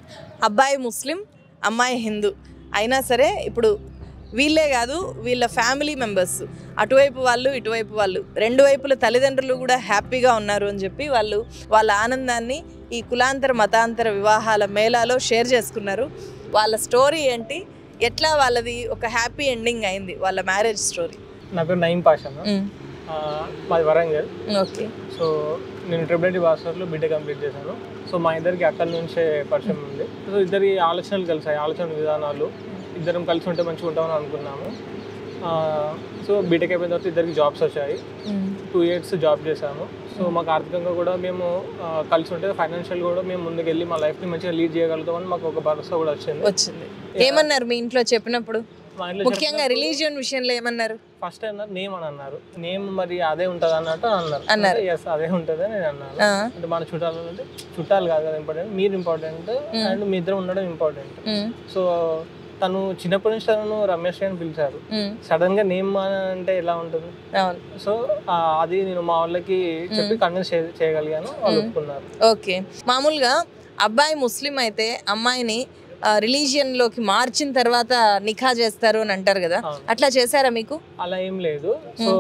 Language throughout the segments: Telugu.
అబ్బాయి ముస్లిం అమ్మాయి హిందూ అయినా సరే ఇప్పుడు వీళ్ళే కాదు వీళ్ళ ఫ్యామిలీ మెంబర్స్ అటువైపు వాళ్ళు ఇటువైపు వాళ్ళు రెండు వైపుల తల్లిదండ్రులు కూడా హ్యాపీగా ఉన్నారు అని చెప్పి వాళ్ళు వాళ్ళ ఆనందాన్ని ఈ కులాంతర మతాంతర వివాహాల మేళాలో షేర్ చేసుకున్నారు వాళ్ళ స్టోరీ ఏంటి ఎట్లా వాళ్ళది ఒక హ్యాపీ ఎండింగ్ అయింది వాళ్ళ మ్యారేజ్ స్టోరీ నా పేరు నయీం పాషా మాది వరంగల్ ఓకే సో నేను ట్రిపుల్ ఐటీ భాస్కర్లో బీటెక్ కంప్లీట్ చేశాను సో మా ఇద్దరికి అక్కడి నుంచే పరిచయం ఉంది సో ఇద్దరి ఆలోచనలు కలిసాయి ఆలోచన విధానాలు ఇద్దరం కలిసి ఉంటే మంచిగా ఉంటామని అనుకున్నాము ఆ, సో బీటెక్ అయిపోయిన తర్వాత ఇద్దరికి జాబ్స్ వచ్చాయి టూ ఇయర్స్ జాబ్ చేశాము సో మాకు ఆర్థికంగా కూడా మేము ఆ, కలిసి ఉంటే ఫైనాన్షియల్ కూడా మేము ముందుకెళ్ళి మా లైఫ్ని మంచిగా లీడ్ చేయగలుగుతామని మాకు ఒక భరోసా కూడా వచ్చింది వచ్చింది ఏమన్నారు మీ ఇంట్లో చెప్పినప్పుడు మా ఇంట్లో ముఖ్యంగా రిలీజియన్ విషయంలో ఏమన్నారు ఫస్ట్ అన్నారు నేమ్ అని అన్నారు నేమ్ మరి అదే ఉంటుంది అన్నట్టు అన్నారు అన్నారు. ఎస్ అదే ఉంటుంది అని నేను అన్నాను ఆ, అంటే మన చుట్టాలు అంటే చుట్టాలు కాదు కదా ఇంపార్టెంట్ మీరు ఇంపార్టెంట్ అండ్ మీ ఇద్దరు ఉండడం ఇంపార్టెంట్ ఉమ్, సో తను చిన్నప్పటి నుంచి తనను రమేష్ అని పిలిచారు ఉమ్, సడన్ గా నేమ్ అంటే ఎలా ఉంటుంది అవును సో ఆ, అది నేను మా వాళ్ళకి చెప్పి కన్విన్స్ చేయగలిగాను వాళ్ళు ఒప్పుకున్నారు ఓకే మామూలుగా అబ్బాయి ముస్లిం అయితే అమ్మాయిని రిలీజియన్ లోకి మార్చిన తర్వాత నిఖా చేస్తారు అని అంటారు కదా అవును. అట్లా చేశారా మీకు అలా ఏం లేదు సో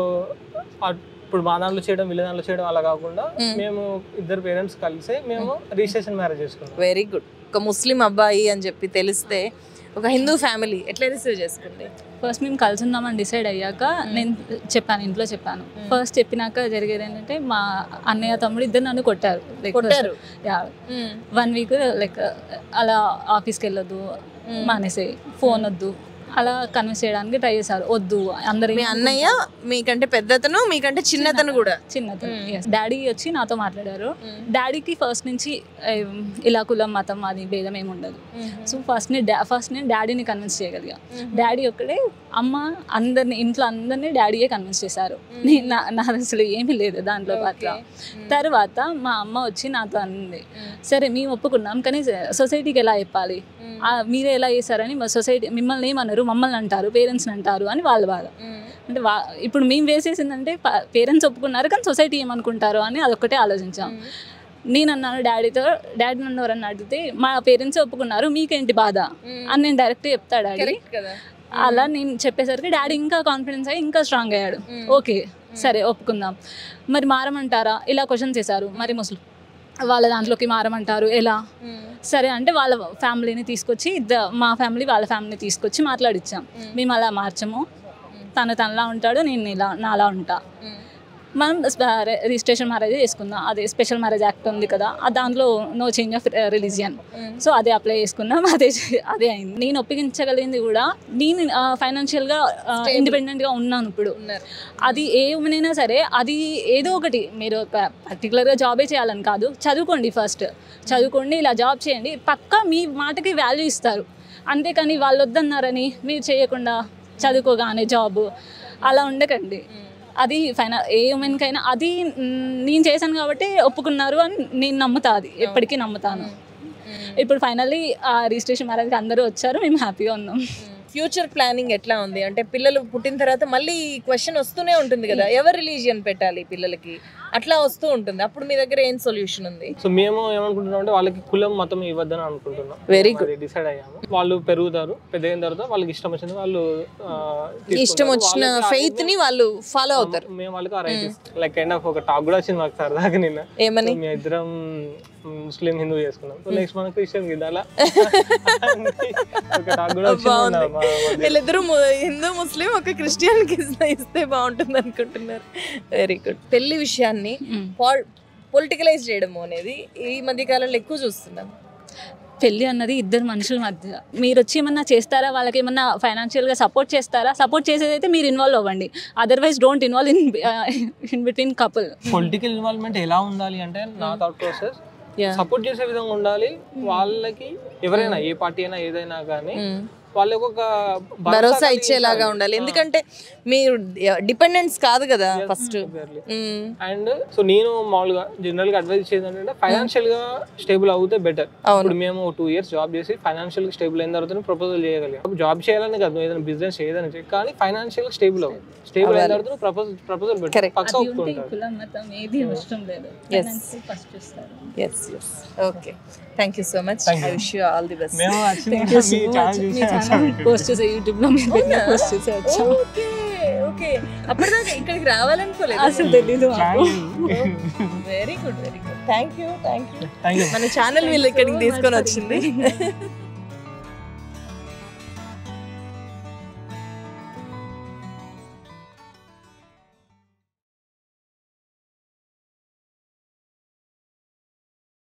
ఆ- ఇప్పుడు మా దాంట్లో చేయడం వీళ్ళ దాంట్లో చేయడం అలా కాకుండా మేము ఇద్దరు పేరెంట్స్ కలిసి మేము రిజిస్ట్రేషన్ మ్యారేజ్ చేసుకున్నాం వెరీ గుడ్ ఒక ముస్లిం అబ్బాయి అని చెప్పి తెలిస్తే ఒక హిందూ ఫ్యామిలీ ఎట్లా రిసీవ్ చేసుకుంది ఫస్ట్ మేము కలిసి ఉందామని డిసైడ్ అయ్యాక నేను చెప్పాను ఇంట్లో చెప్పాను ఫస్ట్ చెప్పినాక జరిగేది ఏంటంటే మా అన్నయ్య తమ్ముడు ఇద్దరు నన్ను కొట్టారు Like, కొట్టారు? యా వన్ వీక్ లైక్ అలా ఆఫీస్కి వెళ్ళొద్దు మానేసే ఫోన్ వద్దు అలా కన్విన్స్ చేయడానికి ట్రై చేశారు వద్దు అందరి మీ అన్నయ్య మీకంటే పెద్దతను మీకంటే చిన్నతను కూడా చిన్నతను డాడీ వచ్చి నాతో మాట్లాడారు డాడీకి ఫస్ట్ నుంచి ఏం, ఇలా కులం మతం అది భేదం ఏమి ఉండదు సో ఫస్ట్ నేను డా ఫస్ట్ నేను డాడీని కన్విన్స్ చేయగలిగా డాడీ ఒక్కడే అమ్మ అందరిని ఇంట్లో అందరినీ డాడీయే కన్విన్స్ చేశారు నేను నా నాది అసలు ఏమీ లేదు దాంట్లో పట్ల తర్వాత మా అమ్మ వచ్చి నాతో అంది సరే మేము ఒప్పుకున్నాం కానీ సొసైటీకి ఎలా చెప్పాలి ఆ, మీరే ఎలా చేశారని మా సొసైటీ మిమ్మల్ని ఏమన్నారు మమ్మల్ని అంటారు పేరెంట్స్ని అంటారు అని వాళ్ళ బాధ అంటే వా ఇప్పుడు మేము వేసేసిందంటే పేరెంట్స్ ఒప్పుకున్నారు కానీ సొసైటీ ఏమనుకుంటారు అని అదొక్కటే ఆలోచించాం నేను అన్నాను డాడీతో డాడీ నన్ను ఎవరన్నా అడిగితే మా పేరెంట్స్ ఒప్పుకున్నారు మీకేంటి బాధ అని నేను డైరెక్ట్ చెప్తా డాడీ కదా అలా నేను చెప్పేసరికి డాడీ ఇంకా కాన్ఫిడెన్స్ అయ్యి ఇంకా స్ట్రాంగ్ అయ్యాడు ఓకే సరే ఒప్పుకుందాం మరి మారమంటారా ఇలా క్వశ్చన్స్ చేశారు మరి ముస్లిం వాళ్ళ దాంట్లోకి మారమంటారు ఎలా సరే అంటే వాళ్ళ ఫ్యామిలీని తీసుకొచ్చి ఇద్ద- మా ఫ్యామిలీ వాళ్ళ ఫ్యామిలీని తీసుకొచ్చి మాట్లాడిచ్చాం మేము అలా మార్చము తను తనలా ఉంటాడు నేను ఇలా నాలా ఉంటా మనం రిజిస్ట్రేషన్ మ్యారేజ్ చేసుకుందాం అదే స్పెషల్ మ్యారేజ్ యాక్ట్ ఉంది కదా ఆ దాంట్లో no change of religion so అదే అప్లై చేసుకున్నాం అదే అదే అయింది నేను ఒప్పించగలిగింది కూడా నేను ఫైనాన్షియల్గా ఇండిపెండెంట్గా ఉన్నాను ఇప్పుడు ఉన్నారు అది ఏ ఉమెన్ అయినా సరే అది ఏదో ఒకటి మీరు పర్టికులర్గా జాబే చేయాలని కాదు చదువుకోండి ఫస్ట్ చదువుకోండి ఇలా జాబ్ చేయండి పక్కా మీ మాటకి వాల్యూ ఇస్తారు అంతేకాని వాళ్ళు వద్దన్నారని మీరు చేయకుండా చదువుకోగానే జాబ్ అలా ఉండకండి అది ఫైనల్ ఏ ఉమెన్కైనా అది మ్, నేను చేశాను కాబట్టి ఒప్పుకున్నారు అని నేను నమ్ముతా అది ఎప్పటికీ నమ్ముతాను ఇప్పుడు ఫైనల్లీ ఆ రిజిస్ట్రేషన్ మ్యారేజ్కి అందరూ వచ్చారు మేము హ్యాపీగా ఉన్నాం ఫ్యూచర్ ప్లానింగ్ ఎట్లా ఉంది అంటే పిల్లలు పుట్టిన తర్వాత మళ్ళీ క్వశ్చన్ వస్తూనే ఉంటుంది కదా ఎవరు రిలీజియన్ పెట్టాలి పిల్లలకి అట్లా వస్తూ ఉంటుంది అప్పుడు మీ దగ్గర ఏం సొల్యూషన్ ఉంది సో మేము ఏమనుకుంటున్నాం అంటే వాళ్ళకి కులం మతం ఇవ్వద్దని అనుకుంటున్నాం Very good. డిసైడ్ అయ్యాము వాళ్ళు పెరుగుతారు పెద్ద అయిన తర్వాత వాళ్ళకి ఇష్టం వచ్చింది వాళ్ళు ఆ, ఇష్టం తీసుకుంటారు. వచ్చిన వాళ్ళకి ఆ ఫెయిత్ ని వాళ్ళు ఫాలో అవుతారు మేము వాళ్ళకి ఆ రైట్ లైక్ కైండ్ ఆఫ్ ఒక టాక్ కూడా వచ్చింది మాకు సరదాగా నిన్న ఏమని సో మేము ఇద్దరం ముస్లిం హిందూ చేసుకున్నాం సో నెక్స్ట్ మన క్రిస్టియన్ గిద్దాలా ఒక టాక్ కూడా వచ్చింది బాగుంది. మా మధ్య. వీళ్ళిద్దరు ము- హిందూ ముస్లిం ఒక క్రిస్టియన్ కి ఇస్తే బాగుంటుంది అనుకుంటున్నారు వెరీ గుడ్ పెళ్లి విషయాన్ని పొలిటికలైజ్ చేయడము అనేది ఈ మధ్య కాలంలో ఎక్కువ చూస్తున్నాం పెళ్ళి అన్నది ఇద్దరు మనుషుల మధ్య మీరు వచ్చి ఏమన్నా చేస్తారా వాళ్ళకి ఏమన్నా ఫైనాన్షియల్గా సపోర్ట్ చేస్తారా సపోర్ట్ చేసేదైతే మీరు ఇన్వాల్వ్ అవ్వండి otherwise don't involve in in between couple political involvement ఎలా ఉండాలి అంటే నా థాట్ ప్రాసెస్ Yeah. సపోర్ట్ చేసే విధంగా ఉండాలి వాళ్ళకి ఎవరైనా ఏ పార్టీ అయినా ఏదైనా కానీ వాళ్ళకి ఒక భరోసా ఇచ్చేలాగా ఉండాలి ఎందుకంటే మీరు డిపెండెన్స్ కాదు కదా ఫస్ట్ అండ్ సో నేను మామూలుగా జనరల్ గా అడ్వైజ్ ఇచ్చేది ఏంటంటే ఫైనాన్షియల్ గా స్టేబుల్ అవుతే బెటర్ అవును. ఇప్పుడు మేము టూ ఇయర్స్ జాబ్ చేసి ఫైనాన్షియల్ గా స్టేబుల్ అయిన తర్వాత ప్రపోజల్ చేయగలిగాం జాబ్ చేయాలని కాదు నువ్వు ఏదైనా బిజినెస్ ఏదైనా చేయి కానీ ఫైనాన్షియల్ గా స్టేబుల్ అవ్వు స్టేబుల్ అయిన తర్వాత నువ్వు ప్రపోజల్ ప్రపోజల్ పెట్టు Correct. పక్కా అది ఉంటే ఈ ఒప్పుకుంటారు కులం మతం ఏది అవసరం లేదు Yes. ఫస్ట్ చూస్తారు yes yes okay thank you so much I wish you all the best మేము థ్యాంక్ యూ సో మచ్ మీ ఛానల్ పోస్ట్ చేసే యూట్యూబ్ లో మీరు పెట్టిన పోస్ట్ చేసే వచ్చాం ఓకే ఓకే అప్పటిదాకా ఇక్కడికి రావాలనుకోలేదు అసలు తెలీదు మాకు very good very good thank you thank you thank you మన ఛానల్ వీళ్ళు ఇక్కడికి so much తీసుకొని for వచ్చింది